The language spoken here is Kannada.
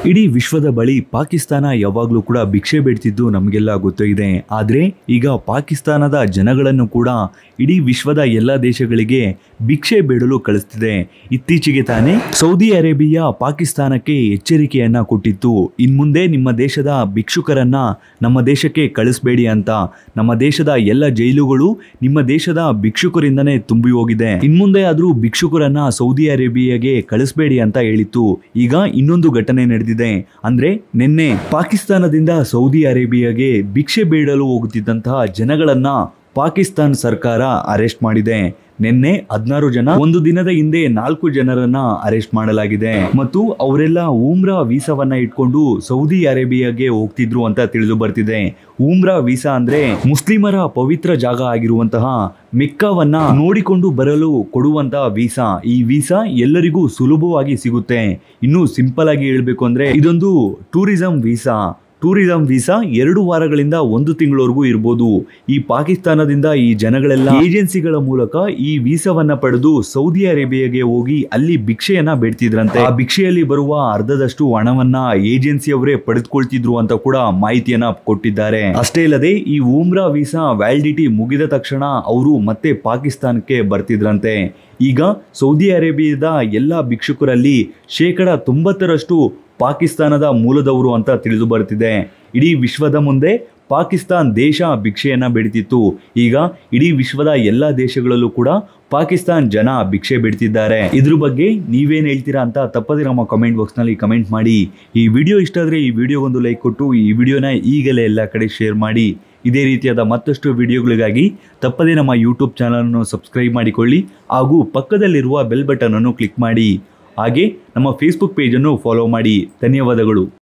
ಇಡೀ ವಿಶ್ವದ ಬಳಿ ಪಾಕಿಸ್ತಾನ ಯಾವಾಗಲೂ ಕೂಡ ಭಿಕ್ಷೆ ಬೇಡ್ತಿದ್ದು ನಮಗೆಲ್ಲ ಗೊತ್ತಿದೆ ಆದರೆ ಈಗ ಪಾಕಿಸ್ತಾನದ ಜನಗಳನ್ನು ಕೂಡ ಇಡೀ ವಿಶ್ವದ ಎಲ್ಲ ದೇಶಗಳಿಗೆ ಭಿಕ್ಷೆ ಬೇಡಲು ಕಳಿಸ್ತಿದೆ ಇತ್ತೀಚೆಗೆ ತಾನೇ ಸೌದಿ ಅರೇಬಿಯಾ ಪಾಕಿಸ್ತಾನಕ್ಕೆ ಎಚ್ಚರಿಕೆಯನ್ನ ಕೊಟ್ಟಿತ್ತು ಇನ್ಮುಂದೆ ನಿಮ್ಮ ದೇಶದ ಭಿಕ್ಷುಕರನ್ನ ನಮ್ಮ ದೇಶಕ್ಕೆ ಕಳಿಸ್ಬೇಡಿ ಅಂತ ನಮ್ಮ ದೇಶದ ಎಲ್ಲ ಜೈಲುಗಳು ನಿಮ್ಮ ದೇಶದ ಭಿಕ್ಷುಕರಿಂದನೇ ತುಂಬಿ ಹೋಗಿದೆ ಇನ್ಮುಂದೆ ಆದ್ರೂ ಭಿಕ್ಷುಕರನ್ನ ಸೌದಿ ಅರೇಬಿಯಾಗೆ ಕಳಿಸ್ಬೇಡಿ ಅಂತ ಹೇಳಿತ್ತು ಈಗ ಇನ್ನೊಂದು ಘಟನೆ ನಡೆದಿದೆ ಅಂದ್ರೆ ನಿನ್ನೆ ಪಾಕಿಸ್ತಾನದಿಂದ ಸೌದಿ ಅರೇಬಿಯಾಗೆ ಭಿಕ್ಷೆ ಬೇಡಲು ಹೋಗುತ್ತಿದ್ದಂತಹ ಜನಗಳನ್ನ ಪಾಕಿಸ್ತಾನ್ ಸರ್ಕಾರ ಅರೆಸ್ಟ್ ಮಾಡಿದೆ ನಿನ್ನೆ ಹದಿನಾರು ಜನ ಒಂದು ದಿನದ ಹಿಂದೆ ನಾಲ್ಕು ಜನರನ್ನ ಅರೆಸ್ಟ್ ಮಾಡಲಾಗಿದೆ ಮತ್ತು ಅವರೆಲ್ಲ ಉಮ್ರಾ ವೀಸಾವನ್ನ ಇಟ್ಕೊಂಡು ಸೌದಿ ಅರೇಬಿಯಾಗೆ ಹೋಗ್ತಿದ್ರು ಅಂತ ತಿಳಿದು ಬರ್ತಿದೆ ಉಮ್ರಾ ವೀಸಾ ಅಂದ್ರೆ ಮುಸ್ಲಿಮರ ಪವಿತ್ರ ಜಾಗ ಆಗಿರುವಂತಹ ಮೆಕ್ಕಾವನ್ನ ನೋಡಿಕೊಂಡು ಬರಲು ಕೊಡುವಂತಹ ವೀಸಾ ಈ ವೀಸಾ ಎಲ್ಲರಿಗೂ ಸುಲಭವಾಗಿ ಸಿಗುತ್ತೆ ಇನ್ನು ಸಿಂಪಲ್ ಆಗಿ ಹೇಳ್ಬೇಕು ಅಂದ್ರೆ ಇದೊಂದು ಟೂರಿಸಂ ವೀಸಾ ಟೂರಿಸಂ ವೀಸಾ ಎರಡು ವಾರಗಳಿಂದ ಒಂದು ತಿಂಗಳವರೆಗೂ ಇರ್ಬೋದು ಈ ಪಾಕಿಸ್ತಾನದಿಂದ ಈ ಜನಗಳೆಲ್ಲ ಏಜೆನ್ಸಿಗಳ ಮೂಲಕ ಈ ವೀಸಾವನ್ನ ಪಡೆದು ಸೌದಿ ಅರೇಬಿಯಾಗೆ ಹೋಗಿ ಅಲ್ಲಿ ಭಿಕ್ಷೆಯನ್ನ ಬೇಡ್ತಿದ್ರಂತೆ ಆ ಭಿಕ್ಷೆಯಲ್ಲಿ ಬರುವ ಅರ್ಧದಷ್ಟು ಹಣವನ್ನ ಏಜೆನ್ಸಿಯವರೇ ಪಡೆದುಕೊಳ್ತಿದ್ರು ಅಂತ ಕೂಡ ಮಾಹಿತಿಯನ್ನ ಕೊಟ್ಟಿದ್ದಾರೆ ಅಷ್ಟೇ ಇಲ್ಲದೆ ಈ ಉಮ್ರಾ ವೀಸಾ ವ್ಯಾಲಿಡಿಟಿ ಮುಗಿದ ತಕ್ಷಣ ಅವರು ಮತ್ತೆ ಪಾಕಿಸ್ತಾನಕ್ಕೆ ಬರ್ತಿದ್ರಂತೆ ಈಗ ಸೌದಿ ಅರೇಬಿಯಾದ ಎಲ್ಲ ಭಿಕ್ಷುಕರಲ್ಲಿ ಶೇಕಡ ತೊಂಬತ್ತರಷ್ಟು ಪಾಕಿಸ್ತಾನದ ಮೂಲದವರು ಅಂತ ತಿಳಿದು ಬರ್ತಿದೆ ಇಡೀ ವಿಶ್ವದ ಮುಂದೆ ಪಾಕಿಸ್ತಾನ್ ದೇಶ ಭಿಕ್ಷೆಯನ್ನ ಬೇಡ್ತಿತ್ತು ಈಗ ಇಡೀ ವಿಶ್ವದ ಎಲ್ಲ ದೇಶಗಳಲ್ಲೂ ಕೂಡ ಪಾಕಿಸ್ತಾನ್ ಜನ ಭಿಕ್ಷೆ ಬಿಡ್ತಿದ್ದಾರೆ ಇದ್ರ ಬಗ್ಗೆ ನೀವೇನ್ ಹೇಳ್ತೀರಾ ಅಂತ ತಪ್ಪದೆ ನಮ್ಮ ಕಮೆಂಟ್ ಬಾಕ್ಸ್ ನಲ್ಲಿ ಕಮೆಂಟ್ ಮಾಡಿ ಈ ವಿಡಿಯೋ ಇಷ್ಟ ಆದ್ರೆ ಈ ವಿಡಿಯೋಗೊಂದು ಲೈಕ್ ಕೊಟ್ಟು ಈ ವಿಡಿಯೋನ ಈಗಲೇ ಎಲ್ಲ ಕಡೆ ಶೇರ್ ಮಾಡಿ ಇದೇ ರೀತಿಯಾದ ಮತ್ತಷ್ಟು ವಿಡಿಯೋಗಳಿಗಾಗಿ ತಪ್ಪದೇ ನಮ್ಮ ಯೂಟ್ಯೂಬ್ ಚಾನಲನ್ನು ಸಬ್ಸ್ಕ್ರೈಬ್ ಮಾಡಿಕೊಳ್ಳಿ ಹಾಗೂ ಪಕ್ಕದಲ್ಲಿರುವ ಬೆಲ್ ಬಟನ್ ಅನ್ನು ಕ್ಲಿಕ್ ಮಾಡಿ ಹಾಗೆ ನಮ್ಮ ಫೇಸ್ಬುಕ್ ಪೇಜನ್ನು ಫಾಲೋ ಮಾಡಿ ಧನ್ಯವಾದಗಳು